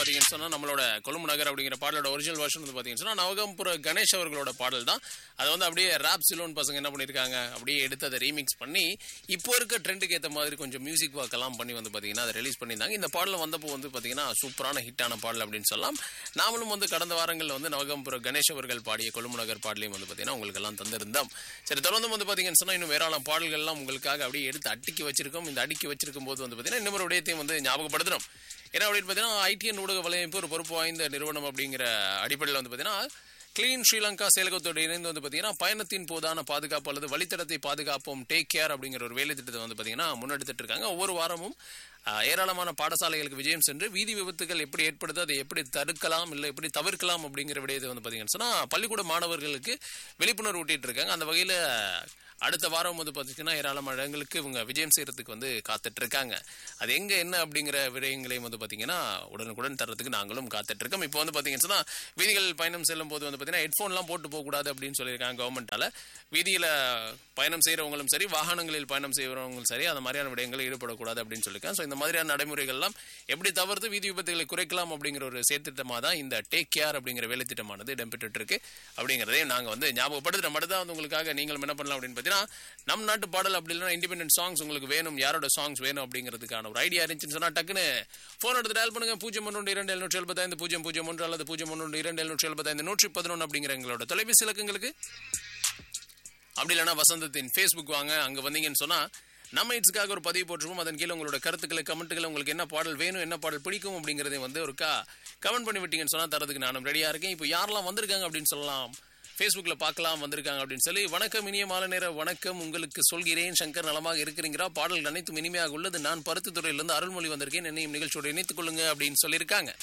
பாத்தீங்கன்னு சொன்னா நம்மளோட கொழும்பு நகர் அப்படிங்கிற பாடலோட ஒரிஜினல் வெர்ஷன் வந்து பாத்தீங்கன்னு சொன்னா நவகம்புர கணேஷ் அவர்களோட பாடல் தான் அதை வந்து அப்படியே ராப் சிலோன் பசங்க என்ன பண்ணிருக்காங்க அப்படியே எடுத்து அதை ரீமிக்ஸ் பண்ணி இப்போ இருக்க ட்ரெண்டுக்கு ஏத்த மாதிரி கொஞ்சம் மியூசிக் ஒர்க் எல்லாம் பண்ணி வந்து பாத்தீங்கன்னா அதை ரிலீஸ் பண்ணியிருந்தாங்க இந்த பாடல் வந்தப்போ வந்து பாத்தீங்கன்னா சூப்பரான ஹிட்டான பாடல் அப்படின்னு சொல்லலாம் நாமளும் வந்து கடந்த வாரங்களில் வந்து நவகம்புர கணேஷ் அவர்கள் பாடிய கொழும்பு நகர் பாடலையும் வந்து பாத்தீங்கன்னா உங்களுக்கு எல்லாம் தந்திருந்தோம் சரி தொடர்ந்து வந்து பாத்தீங்கன்னு சொன்னா இன்னும் வேறான பாடல்கள் எல்லாம் உங்களுக்காக அப்படியே எடுத்து அடுக்கி வச்சிருக்கோம் இந்த அடுக்கி வச்சிருக்கும் போது வந்து பாத்தீங்கன்னா இன்னொரு விடயத்தையும் வந்து ஞாபகப்படுத்துறோம் ஏன்னா அப்படின்னு பார்த்தீங்கன்னா ஐடிஎன் ஊடக வலையமைப்பு ஒரு பொறுப்பு வாய்ந்த நிறுவனம் அப்படிங்கிற அடிப்படையில் வந்து பார்த்தீங்கன்னா கிளீன் ஸ்ரீலங்கா செயலகத்தோடு இணைந்து வந்து பார்த்தீங்கன்னா பயணத்தின் போதான பாதுகாப்பு அல்லது வழித்தடத்தை பாதுகாப்போம் டேக் கேர் அப்படிங்கிற ஒரு வேலை திட்டத்தை வந்து பார்த்தீங்கன்னா முன்னெடுத்துட்டு இருக்காங்க ஒவ்வொரு வாரமும் ஆஹ், ஏராளமான பாடசாலைகளுக்கு விஜயம் சென்று வீதி விபத்துகள் எப்படி ஏற்படுது அதை எப்படி தடுக்கலாம் இல்லை எப்படி தவிர்க்கலாம் அப்படிங்கிற விடயத்தை வந்து பார்த்தீங்கன்னு சொன்னால் பள்ளிக்கூட மாணவர்களுக்கு விழிப்புணர்வு ஊட்டிட்டு இருக்காங்க அந்த வகையில் அடுத்த வாரம் வந்து பார்த்தீங்கன்னா ஏராளமான இடங்களுக்கு இவங்க விஜயம் செய்யறதுக்கு வந்து காத்துட்டு இருக்காங்க அது எங்க என்ன அப்படிங்கிற விடயங்களையும் வந்து பார்த்தீங்கன்னா உடனுக்குடன் தர்றதுக்கு நாங்களும் காத்துட்டு இருக்கோம் இப்போ வந்து பார்த்தீங்கன்னு சொன்னா வீதிகள் பயணம் செல்லும் போது வந்து பார்த்தீங்கன்னா ஹெட்ஃபோன்லாம் போட்டு போகக்கூடாது அப்படின்னு சொல்லியிருக்காங்க கவர்மெண்டால வீதியில பயணம் செய்கிறவங்களும் சரி வாகனங்களில் பயணம் செய்கிறவங்களும் சரி அந்த மாதிரியான விடயங்களில் ஈடுபடக்கூடாது அப்படின்னு சொல்லியிருக்காங்க ஸோ இந்த மாதிரியான நடைமுறைகள்லாம் எப்படி தவிர்த்து வீதி விபத்துகளை குறைக்கலாம் அப்படிங்கிற ஒரு செயற்திட்டமாக தான் இந்த டேக் கேர் அப்படிங்கிற வேலை திட்டமானது இடம்பெற்று இருக்கு அப்படிங்கிறதையும் நாங்கள் வந்து ஞாபகப்படுத்துகிற மட்டும் தான் வந்து உங்களுக்காக நீங்களும் என்ன பண்ணலாம் அப்படின்னு பார்த்தீங்கன்னா நம் நாட்டு பாடல் அப்படி இல்லைன்னா இண்டிபெண்டன்ட் சாங்ஸ் உங்களுக்கு வேணும் யாரோட சாங்ஸ் வேணும் அப்படிங்கிறதுக்கான ஒரு ஐடியா இருந்துச்சுன்னு சொன்னா டக்குன்னு ஃபோன் எடுத்து டயல் பண்ணுங்க பூஜ்ஜியம் ஒன்று இரண்டு எழுநூற்றி எழுபத்தைந்து பூஜ்ஜியம் பூஜ்ஜியம் ஒன்று அல்லது பூஜ்ஜியம் ஒன்று இரண்டு எழுநூற்றி எழுபத்தைந்து நூற்றி பதினொன்று அப்படிங்கிற எங்களோட தொலைபேசி இலக்கங்களுக்கு அப்படி இல்லைன்னா வசந்தத்தின் ஃபேஸ்புக் வாங்க அங்கே வந்தீங்கன்னு சொன்னா நம்ம இட்ஸ்க்காக ஒரு பதிவு போட்டுருவோம் அதன் கீழே உங்களோட கருத்துக்களை கமெண்ட்டுகளை உங்களுக்கு என்ன பாடல் வேணும் என்ன பாடல் பிடிக்கும் அப்படிங்கிறதை வந்து ஒருக்கா கமெண்ட் பண்ணி விட்டீங்கன்னு சொன்னா தரதுக்கு நானும் ரெடியா இருக்கேன் இப்போ யாரெல்லாம் வந்திருக்காங்க அப்படின்னு சொல்லலாம் ஃபேஸ்புக்கில் பார்க்கலாம் வந்திருக்காங்க அப்படின்னு சொல்லி வணக்கம் இனிய மாலை நேர வணக்கம் உங்களுக்கு சொல்கிறேன் சங்கர் நலமாக இருக்கிறீங்களா பாடல்கள் அனைத்தும் இனிமையாக உள்ளது நான் பருத்துத்துறையிலிருந்து அருள்மொழி வந்திருக்கேன் என்னையும் நிகழ்ச்சியோடு இணைத்துக் கொள்ளுங்க அப்படின்னு சொல்லியிருக்காங்க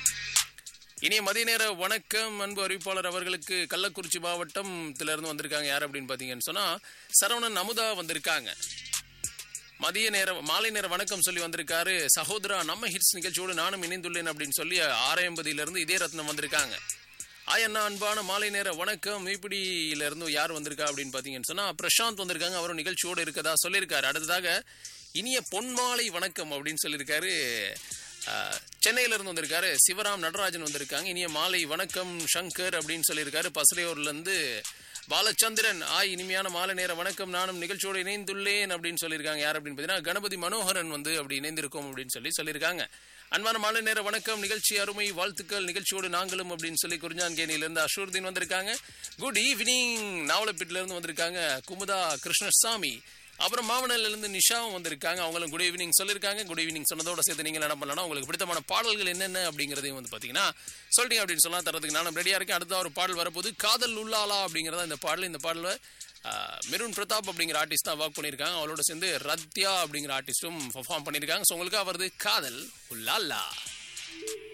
இனிய மதிய நேர வணக்கம் அன்பு அறிவிப்பாளர் அவர்களுக்கு கள்ளக்குறிச்சி மாவட்டத்திலிருந்து வந்திருக்காங்க யார் அப்படின்னு பார்த்தீங்கன்னு சொன்னா சரவணன் அமுதா வந்திருக்காங்க மதிய நேர மாலை நேர வணக்கம் சொல்லி வந்திருக்காரு சகோதரா நம்ம ஹிட்ஸ் நிகழ்ச்சியோடு நானும் இணைந்துள்ளேன் அப்படின்னு சொல்லி ஆரையம்பதியில இருந்து இதே ரத்னம் வந்திருக்காங்க ஆய் அண்ணா அன்பான மாலை நேர வணக்கம் மீப்பிடியில இருந்து யார் வந்திருக்கா அப்படின்னு பாத்தீங்கன்னு சொன்னா பிரசாந்த் வந்திருக்காங்க அவரும் நிகழ்ச்சியோடு இருக்கதா சொல்லியிருக்காரு அடுத்ததாக இனிய பொன்மாலை வணக்கம் அப்படின்னு சொல்லியிருக்காரு ஆஹ், சென்னையில இருந்து வந்திருக்காரு சிவராம் நடராஜன் வந்திருக்காங்க இனிய மாலை வணக்கம் சங்கர் அப்படின்னு சொல்லியிருக்காரு பசலையூர்ல இருந்து பாலச்சந்திரன் ஆய் இனிமையான மாலை நேர வணக்கம் நானும் நிகழ்ச்சியோடு இணைந்துள்ளேன் அப்படின்னு சொல்லியிருக்காங்க யார் அப்படின்னு பார்த்தீங்கன்னா கணபதி மனோகரன் வந்து அப்படி இணைந்திருக்கோம் அப்படின்னு சொல்லி சொல்லியிருக்காங்க அன்பான மாலை நேர வணக்கம் நிகழ்ச்சி அருமை வாழ்த்துக்கள் நிகழ்ச்சியோடு நாங்களும் அப்படின்னு சொல்லி குறிஞ்சான்கேணியில இருந்து அஷூர்தீன் வந்திருக்காங்க குட் ஈவினிங் நாவலப்பேட்டில இருந்து வந்திருக்காங்க குமுதா கிருஷ்ணசாமி அப்புறம் மாவனல்ல இருந்து நிஷாவும் வந்திருக்காங்க அவங்களும் குட் ஈவினிங் சொல்லியிருக்காங்க குட் ஈவினிங் சொன்னதோட சேர்த்து நீங்க என்ன பண்ணலாம் உங்களுக்கு பிடித்தமான பாடல்கள் என்னென்ன அப்படிங்கறதையும் வந்து பாத்தீங்கன்னா சொல்லிட்டீங்க அப்படின்னு சொன்னா தரதுக்கு நானும் ரெடியா இருக்கேன் அடுத்த ஒரு பாடல் வரப்போது காதல் உள்ளாலா அப்படிங்கறதா இந்த பாடல் இந்த பாடல மெருன் பிரதாப் அப்படிங்கிற ஆர்டிஸ்ட் தான் ஒர்க் பண்ணியிருக்காங்க அவளோட சேர்ந்து ரத்யா அப்படிங்கிற ஆர்டிஸ்டும் பெர்ஃபார்ம் பண்ணியிருக்காங்க ஸோ உங்களுக்கு வருது காதல் உள்ளாலா